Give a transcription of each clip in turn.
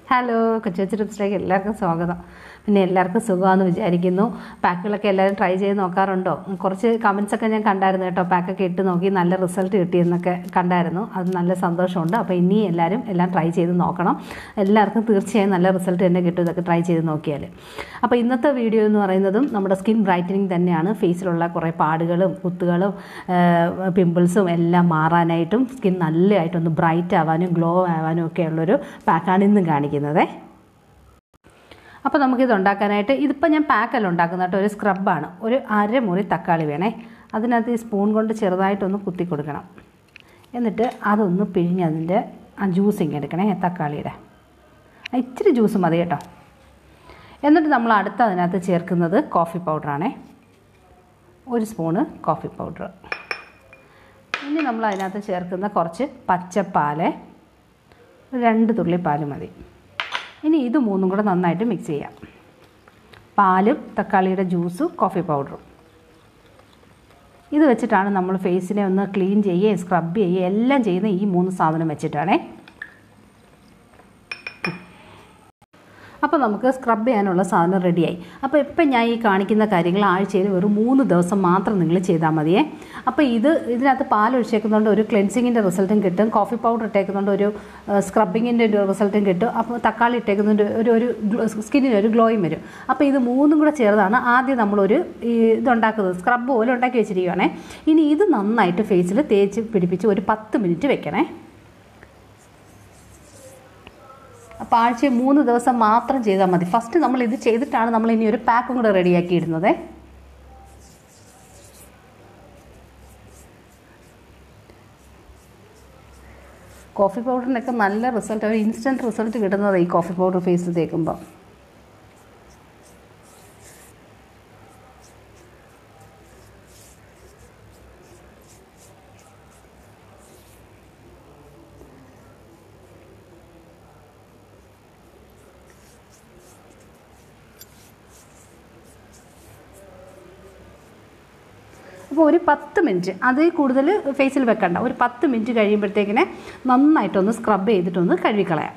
hello കൊച്ചു ടിപ്സിലേക്ക് എല്ലാവർക്കും സ്വാഗതം പിന്നെ എല്ലാവർക്കും സുഖമാണെന്ന് വിചാരിക്കുന്നു പാക്കുകളൊക്കെ എല്ലാവരും ട്രൈ ചെയ്ത് നോക്കാറുണ്ടോ കുറച്ച് കമൻസ് ഒക്കെ ഞാൻ കണ്ടായിരുന്നു കേട്ടോ പാക്കൊക്കെ ഇട്ട് നോക്കി നല്ല റിസൾട്ട് കിട്ടിയെന്നൊക്കെ കണ്ടായിരുന്നു അത് നല്ല സന്തോഷമുണ്ട് അപ്പോൾ ഇനി എല്ലാവരും എല്ലാം ട്രൈ ചെയ്ത് നോക്കണം എല്ലാവർക്കും തീർച്ചയായും നല്ല റിസൾട്ട് തന്നെ കിട്ടും ഇതൊക്കെ ട്രൈ ചെയ്ത് നോക്കിയാൽ അപ്പോൾ ഇന്നത്തെ വീഡിയോ എന്ന് പറയുന്നതും നമ്മുടെ സ്കിൻ ബ്രൈറ്റനിങ് തന്നെയാണ് ഫേസിലുള്ള കുറേ പാടുകളും കുത്തുകളും പിമ്പിൾസും എല്ലാം മാറാനായിട്ടും സ്കിൻ നല്ലതായിട്ടൊന്ന് ബ്രൈറ്റ് ആവാനും ഗ്ലോ ആവാനും ഒക്കെ ഉള്ളൊരു പാക്കാണ് ഇന്നും കാണിക്കുന്നത് അപ്പോൾ നമുക്കിത് ഉണ്ടാക്കാനായിട്ട് ഇതിപ്പോൾ ഞാൻ പാക്കല്ല ഉണ്ടാക്കുന്ന കേട്ടോ ഒരു സ്ക്രബാണ് ഒരു അരമുറി തക്കാളി വേണേ അതിനകത്ത് ഈ സ്പൂൺ കൊണ്ട് ചെറുതായിട്ടൊന്ന് കുത്തി കൊടുക്കണം എന്നിട്ട് അതൊന്ന് പിഴിഞ്ഞ് അതിൻ്റെ ആ ജ്യൂസ് ഇങ്ങനെ എടുക്കണേ തക്കാളിയുടെ ഇച്ചിരി ജ്യൂസ് മതി കേട്ടോ എന്നിട്ട് നമ്മൾ അടുത്ത് അതിനകത്ത് ചേർക്കുന്നത് കോഫി പൗഡറാണേ ഒരു സ്പൂണ് കോഫി പൗഡർ ഇനി നമ്മൾ അതിനകത്ത് ചേർക്കുന്ന കുറച്ച് പച്ചപ്പാല് രണ്ട് തുള്ളി പാല് മതി ഇനി ഇത് മൂന്നും കൂടെ നന്നായിട്ട് മിക്സ് ചെയ്യാം പാലും തക്കാളിയുടെ ജ്യൂസും കോഫി പൗഡറും ഇത് വെച്ചിട്ടാണ് നമ്മൾ ഫേസിനെ ഒന്ന് ക്ലീൻ ചെയ്യുകയും സ്ക്രബ് ചെയ്യുകയും എല്ലാം ചെയ്യുന്ന ഈ മൂന്ന് സാധനം വെച്ചിട്ടാണേ അപ്പോൾ നമുക്ക് സ്ക്രബ് ചെയ്യാനുള്ള സാധനം റെഡിയായി അപ്പോൾ ഇപ്പം ഞാൻ ഈ കാണിക്കുന്ന കാര്യങ്ങൾ ആഴ്ചയിൽ വെറും മൂന്ന് ദിവസം മാത്രം നിങ്ങൾ ചെയ്താൽ മതിയേ അപ്പോൾ ഇത് ഇതിനകത്ത് പാൽ ഒഴിച്ചേക്കുന്നതുകൊണ്ട് ഒരു ക്ലെൻസിങ്ങിൻ്റെ റിസൾട്ടും കിട്ടും കോഫി പൗഡർ ഇട്ടേക്കുന്നതുകൊണ്ട് ഒരു സ്ക്രബിങ്ങിൻ്റെ ഒരു റിസൾട്ടും കിട്ടും അപ്പോൾ തക്കാളി ഇട്ടേക്കുന്നതുകൊണ്ട് ഒരു ഒരു സ്കിന്നിന് ഒരു ഗ്ലോയും വരും അപ്പോൾ ഇത് മൂന്നും കൂടെ ചേർന്നാണ് ആദ്യം നമ്മളൊരു ഈ ഇതുണ്ടാക്കുന്നത് സ്ക്രബ് പോലെ ഉണ്ടാക്കി വെച്ചിരിക്കുകയാണേ ഇനി ഇത് നന്നായിട്ട് ഫേസിൽ തേച്ച് പിടിപ്പിച്ച് ഒരു പത്ത് മിനിറ്റ് വെക്കണേ അപ്പോൾ ആഴ്ച മൂന്ന് ദിവസം മാത്രം ചെയ്താൽ മതി ഫസ്റ്റ് നമ്മൾ ഇത് ചെയ്തിട്ടാണ് നമ്മൾ ഇനി ഒരു പാക്കും കൂടെ റെഡിയാക്കി ഇടുന്നത് കോഫി പൗഡറിനൊക്കെ നല്ല റിസൾട്ട് ഒരു ഇൻസ്റ്റൻറ്റ് റിസൾട്ട് കിട്ടുന്നത് ഈ കോഫി പൗഡർ ഫേസിൽ തേക്കുമ്പോൾ അപ്പോൾ ഒരു പത്ത് മിനിറ്റ് അതിൽ കൂടുതൽ ഫേസിൽ വെക്കണ്ട ഒരു പത്ത് മിനിറ്റ് കഴിയുമ്പോഴത്തേക്കിനെ നന്നായിട്ടൊന്ന് സ്ക്രബ് ചെയ്തിട്ടൊന്ന് കഴുകിക്കളയാം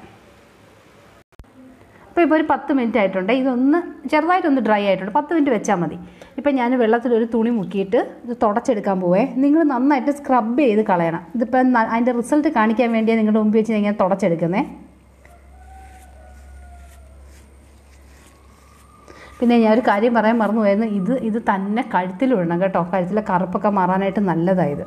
അപ്പോൾ ഇപ്പോൾ ഒരു പത്ത് മിനിറ്റ് ആയിട്ടുണ്ട് ഇതൊന്ന് ചെറുതായിട്ടൊന്ന് ഡ്രൈ ആയിട്ടുണ്ട് പത്ത് മിനിറ്റ് വെച്ചാൽ മതി ഇപ്പം ഞാൻ വെള്ളത്തിൽ ഒരു തുണി മുക്കിയിട്ട് ഇത് തുടച്ചെടുക്കാൻ പോവേ നിങ്ങൾ നന്നായിട്ട് സ്ക്രബ് ചെയ്ത് കളയണം ഇതിപ്പം അതിൻ്റെ റിസൾട്ട് കാണിക്കാൻ വേണ്ടിയാണ് നിങ്ങളുടെ മുമ്പ് വെച്ച് ഞാൻ തുടച്ചെടുക്കുന്നത് പിന്നെ ഞാൻ ഒരു കാര്യം പറയാൻ മറന്നു പോയിരുന്നു ഇത് ഇത് തന്നെ കഴുത്തിൽ വിടണം കേട്ടോ കഴുത്തിലെ കറുപ്പൊക്കെ മാറാനായിട്ട് നല്ലതായത്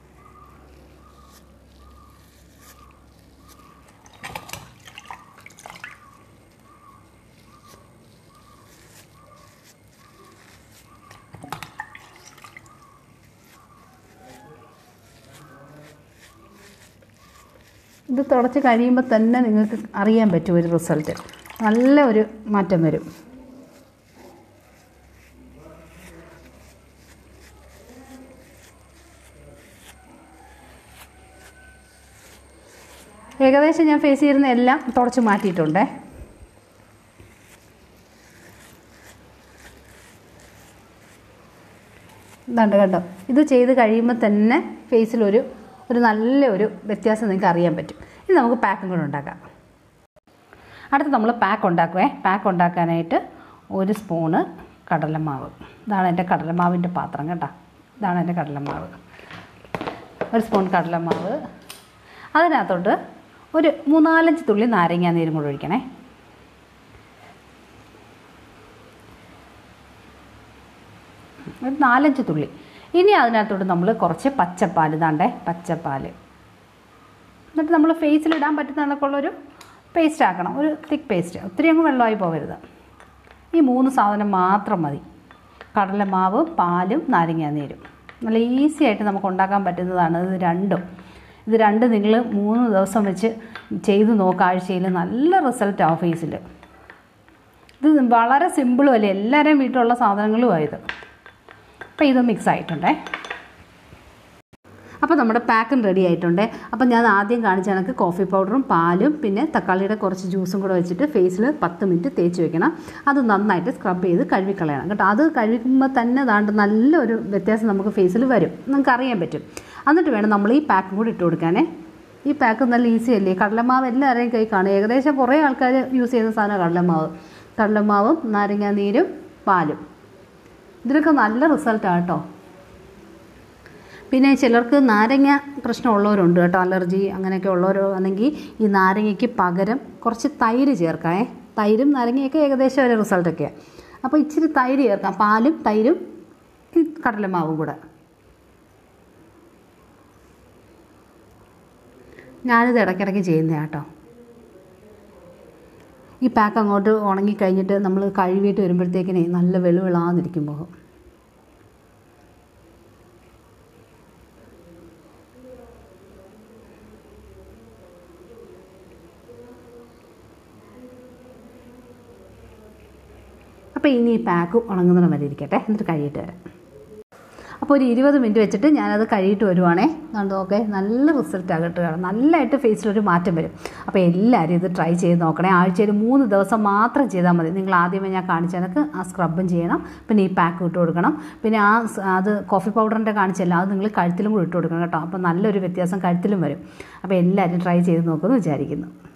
ഇത് തുടച്ച് കഴിയുമ്പോൾ തന്നെ നിങ്ങൾക്ക് അറിയാൻ പറ്റും ഒരു റിസൾട്ട് നല്ല ഒരു മാറ്റം വരും ഏകദേശം ഞാൻ ഫേസ് ചെയ്യുന്ന എല്ലാം തുടച്ച് മാറ്റിയിട്ടുണ്ടേ ഇതാണ്ട് കണ്ടോ ഇത് ചെയ്ത് കഴിയുമ്പോൾ തന്നെ ഫേസിലൊരു ഒരു നല്ല ഒരു വ്യത്യാസം നിങ്ങൾക്ക് അറിയാൻ പറ്റും ഇനി നമുക്ക് പാക്കും കൂടെ ഉണ്ടാക്കാം അടുത്ത് നമ്മൾ പാക്ക് ഉണ്ടാക്കുവേ പാക്ക് ഉണ്ടാക്കാനായിട്ട് ഒരു സ്പൂണ് കടലമാവ് ഇതാണ് എൻ്റെ കടലമാവിൻ്റെ പാത്രം കേട്ടോ ഇതാണ് എൻ്റെ കടലമാവ് ഒരു സ്പൂൺ കടലമാവ് അതിനകത്തോട്ട് ഒരു മൂന്നാലഞ്ച് തുള്ളി നാരങ്ങ നീരും കൂടെ ഒഴിക്കണേ ഒരു നാലഞ്ച് തുള്ളി ഇനി അതിനകത്തോട്ട് നമ്മൾ കുറച്ച് പച്ചപ്പാൽ ഇതാണ്ടേ പച്ചപ്പാൽ എന്നിട്ട് നമ്മൾ ഫേസിലിടാൻ പറ്റുന്ന കണക്കുള്ളൊരു പേസ്റ്റ് ആക്കണം ഒരു തിക്ക് പേസ്റ്റ് ഒത്തിരി അങ്ങ് വെള്ളമായി പോകരുത് ഈ മൂന്ന് സാധനം മാത്രം മതി കടലമാവ് പാലും നാരങ്ങ നീരും നല്ല ഈസി ആയിട്ട് നമുക്ക് ഉണ്ടാക്കാൻ പറ്റുന്നതാണ് ഇത് രണ്ടും ഇത് രണ്ട് നിങ്ങൾ മൂന്ന് ദിവസം വെച്ച് ചെയ്ത് നോക്കുക ആഴ്ചയിൽ നല്ല റിസൾട്ട് ആവും ഫേസിൽ ഇത് വളരെ സിമ്പിളും അല്ലേ എല്ലാവരുടെയും വീട്ടിലുള്ള സാധനങ്ങളുമായത് അപ്പോൾ ഇത് മിക്സ് ആയിട്ടുണ്ടേ അപ്പോൾ നമ്മുടെ പാക്കും റെഡി ആയിട്ടുണ്ട് അപ്പോൾ ഞാൻ ആദ്യം കാണിച്ച കണക്ക് കോഫി പൗഡറും പാലും പിന്നെ തക്കാളിയുടെ കുറച്ച് ജ്യൂസും കൂടെ വെച്ചിട്ട് ഫേസിൽ പത്ത് മിനിറ്റ് തേച്ച് വെക്കണം അത് നന്നായിട്ട് സ്ക്രബ് ചെയ്ത് കഴുകിക്കളയണം കേട്ടോ അത് കഴുകുമ്പോൾ തന്നെ ദാണ്ട് നല്ലൊരു വ്യത്യാസം നമുക്ക് ഫേസിൽ വരും നമുക്ക് അറിയാൻ പറ്റും എന്നിട്ട് വേണം നമ്മൾ ഈ പാക്കും കൂടി ഇട്ട് കൊടുക്കാനേ ഈ പാക്ക് നല്ല ഈസി അല്ലേ കടലമാവ് എല്ലാവരുടെയും കൈ കാണും ഏകദേശം കുറേ ആൾക്കാർ യൂസ് ചെയ്യുന്ന സാധനം കടലമാവ് കടലമാവും നാരങ്ങാ നീരും പാലും ഇതിനൊക്കെ നല്ല റിസൾട്ടാണ് കേട്ടോ പിന്നെ ചിലർക്ക് നാരങ്ങ പ്രശ്നമുള്ളവരുണ്ട് കേട്ടോ അലർജി അങ്ങനെയൊക്കെ ഉള്ളവരാണെങ്കിൽ ഈ നാരങ്ങയ്ക്ക് പകരം കുറച്ച് തൈര് ചേർക്കാമേ തൈരും നാരങ്ങയൊക്കെ ഏകദേശം ഒരു റിസൾട്ടൊക്കെയാണ് അപ്പോൾ ഇച്ചിരി തൈര് ചേർക്കാം പാലും തൈരും ഈ കടലമാവും കൂടെ ഞാനിത് ഇടയ്ക്കിടയ്ക്ക് ചെയ്യുന്നതാണ് കേട്ടോ ഈ പാക്ക് അങ്ങോട്ട് ഉണങ്ങിക്കഴിഞ്ഞിട്ട് നമ്മൾ കഴുകിയിട്ട് വരുമ്പോഴത്തേക്കിനെ നല്ല വെളുവിളാന്നിരിക്കും മുഖം അപ്പോൾ ഇനി ഈ പാക്ക് ഉണങ്ങുന്നിടം വരെ ഇരിക്കട്ടെ എന്നിട്ട് കഴിയിട്ട് വരാം അപ്പോൾ ഒരു ഇരുപത് മിനിറ്റ് വെച്ചിട്ട് ഞാനത് കഴിയിട്ട് വരുവാണേ കണ്ടു ഓക്കെ നല്ല റിസൾട്ട് ആകട്ടെ നല്ലതായിട്ട് ഫേസിലൊരു മാറ്റം വരും അപ്പോൾ എല്ലാവരും ഇത് ട്രൈ ചെയ്ത് നോക്കണേ ആഴ്ചയിൽ മൂന്ന് ദിവസം മാത്രം ചെയ്താൽ മതി നിങ്ങൾ ആദ്യമേ ഞാൻ കാണിച്ച കണക്ക് ആ സ്ക്രബും ചെയ്യണം പിന്നെ ഈ പാക്ക് ഇട്ട് കൊടുക്കണം പിന്നെ ആ സ് അത് കോഫി പൗഡറിൻ്റെ കാണിച്ചല്ല അത് നിങ്ങൾ കഴുത്തിലും കൂടി ഇട്ട് കൊടുക്കണം കേട്ടോ അപ്പോൾ നല്ലൊരു വ്യത്യാസം കഴുത്തിലും വരും അപ്പോൾ എല്ലാവരും ട്രൈ ചെയ്ത് നോക്കുമെന്ന് വിചാരിക്കുന്നു